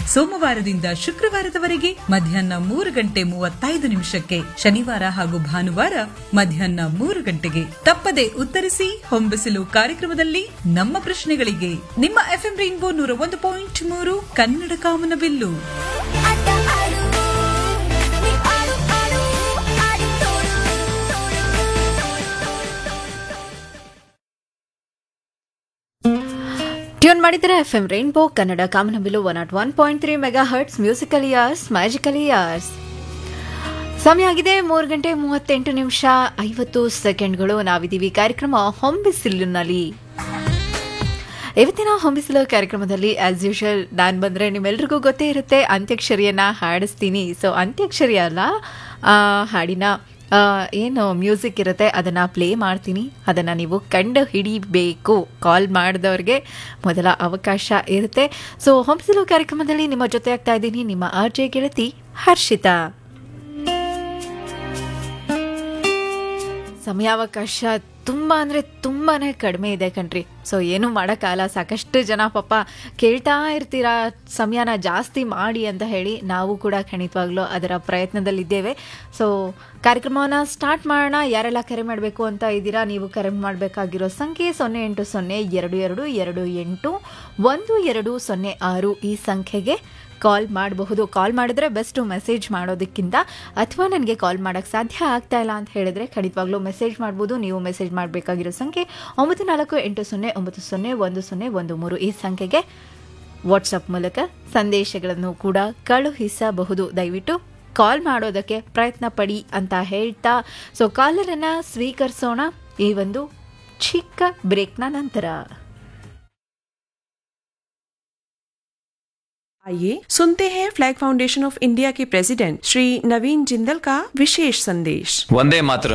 ಸೋಮವಾರದಿಂದ ಶುಕ್ರವಾರದವರೆಗೆ ಮಧ್ಯಾಹ್ನ ಮೂರು ಗಂಟೆ ಮೂವತ್ತೈದು ನಿಮಿಷಕ್ಕೆ ಶನಿವಾರ ಹಾಗೂ ಭಾನುವಾರ ಮಧ್ಯಾಹ್ನ ಮೂರು ಗಂಟೆಗೆ ತಪ್ಪದೆ ಉತ್ತರಿಸಿ ಹೊಂಬಿಸಿಲು ಕಾರ್ಯಕ್ರಮದಲ್ಲಿ ನಮ್ಮ ಪ್ರಶ್ನೆಗಳಿಗೆ ನಿಮ್ಮ ಎಫ್ಎಂ ರೈನ್ಬೋ ನೂರ ಒಂದು ಪಾಯಿಂಟ್ ಮೂರು ಕನ್ನಡ ಕಾಮನಬಿಲ್ಲು ಆಟ ಆಡು ನೀ ಆಡು ಆಡು ಆಡಿ ತೋರು ಟ್ಯೂನ್ ಮಾಡಿದರೆ ಎಫ್ ಎಂ ರೈನ್ಬೋ ಕನ್ನಡ ಕಾಮನಬಿಲು one naught one point three megahertz musical years magical years ಸಮಯ ಆಗಿದೆ ಮೂರು ಗಂಟೆ ಮೂವತ್ತೆಂಟು ನಿಮಿಷ ಐವತ್ತು ಸೆಕೆಂಡ್ಗಳು ನಾವಿದ್ದೀವಿ ಕಾರ್ಯಕ್ರಮ ಹೊಂಬಿಸಿಲಿನಲ್ಲಿ ಇವತ್ತಿನ ಹೊಂಬಿಸಿಲು ಕಾರ್ಯಕ್ರಮದಲ್ಲಿ ಆಸ್ ಯೂಶುವಲ್ ನಾನು ಬಂದರೆ ನಿಮ್ಮೆಲ್ರಿಗೂ ಗೊತ್ತೇ ಇರುತ್ತೆ ಅಂತ್ಯಕ್ಷರಿಯನ್ನ ಹಾಡಿಸ್ತೀನಿ ಸೊ ಅಂತ್ಯಕ್ಷರಿ ಅಲ್ಲ ಆ, ಹಾಡಿನ ಆ, ಏನು ಮ್ಯೂಸಿಕ್ ಇರುತ್ತೆ ಅದನ್ನು ಪ್ಲೇ ಮಾಡ್ತೀನಿ ಅದನ್ನು ನೀವು ಕಂಡು ಹಿಡಿಬೇಕು ಕಾಲ್ ಮಾಡಿದವ್ರಿಗೆ ಮೊದಲ ಅವಕಾಶ ಇರುತ್ತೆ ಸೊ ಹೊಂಬಿಸಿಲು ಕಾರ್ಯಕ್ರಮದಲ್ಲಿ ನಿಮ್ಮ ಜೊತೆ ಆಗ್ತಾ ಇದ್ದೀನಿ ನಿಮ್ಮ ಆರ್ಜೆ ಗೆಳತಿ ಹರ್ಷಿತಾ ಸಮಯಾವಕಾಶ ತುಂಬ ಅಂದರೆ ತುಂಬಾ ಕಡಿಮೆ ಇದೆ ಕಣ್ರಿ ಸೊ ಏನೂ ಮಾಡೋಕ್ಕಾಗಲ್ಲ ಸಾಕಷ್ಟು ಜನ ಪಾಪ ಕೇಳ್ತಾ ಇರ್ತೀರಾ ಸಮಯನ ಜಾಸ್ತಿ ಮಾಡಿ ಅಂತ ಹೇಳಿ ನಾವು ಕೂಡ ಖಂಡಿತವಾಗ್ಲೂ ಅದರ ಪ್ರಯತ್ನದಲ್ಲಿದ್ದೇವೆ ಸೊ ಕಾರ್ಯಕ್ರಮವನ್ನು ಸ್ಟಾರ್ಟ್ ಮಾಡೋಣ ಯಾರೆಲ್ಲ ಕರೆ ಮಾಡಬೇಕು ಅಂತ ಇದ್ದೀರಾ ನೀವು ಕರೆ ಮಾಡಬೇಕಾಗಿರೋ ಸಂಖ್ಯೆ ಸೊನ್ನೆ ಎಂಟು ಸೊನ್ನೆ ಎರಡು ಎರಡು ಎರಡು ಎಂಟು ಒಂದು ಎರಡು ಸೊನ್ನೆ ಆರು ಈ ಸಂಖ್ಯೆಗೆ ಕಾಲ್ ಮಾಡಬಹುದು ಕಾಲ್ ಮಾಡಿದ್ರೆ ಬೆಸ್ಟು ಮೆಸೇಜ್ ಮಾಡೋದಕ್ಕಿಂತ ಅಥವಾ ನನಗೆ ಕಾಲ್ ಮಾಡೋಕ್ಕೆ ಸಾಧ್ಯ ಆಗ್ತಾ ಇಲ್ಲ ಅಂತ ಹೇಳಿದ್ರೆ ಖಂಡಿತವಾಗ್ಲೂ ಮೆಸೇಜ್ ಮಾಡ್ಬೋದು ನೀವು ಮೆಸೇಜ್ ಮಾಡಬೇಕಾಗಿರೋ ಸಂಖ್ಯೆ ಒಂಬತ್ತು ನಾಲ್ಕು ಎಂಟು ಸೊನ್ನೆ ಒಂಬತ್ತು ಸೊನ್ನೆ ಒಂದು ಸೊನ್ನೆ ಒಂದು ಮೂರು ಈ ಸಂಖ್ಯೆಗೆ ವಾಟ್ಸಪ್ ಮೂಲಕ ಸಂದೇಶಗಳನ್ನು ಕೂಡ ಕಳುಹಿಸಬಹುದು ದಯವಿಟ್ಟು ಕಾಲ್ ಮಾಡೋದಕ್ಕೆ ಪ್ರಯತ್ನ ಪಡಿ ಅಂತ ಹೇಳ್ತಾ ಸೊ ಕಾಲರನ್ನು ಸ್ವೀಕರಿಸೋಣ ಈ ಒಂದು ಚಿಕ್ಕ ಬ್ರೇಕ್ನ ನಂತರ आइए सुनते हैं फ्लैग फाउंडेशन ऑफ इंडिया के प्रेसिडेंट श्री नवीन जिंदल का विशेष संदेश वंदे मातरम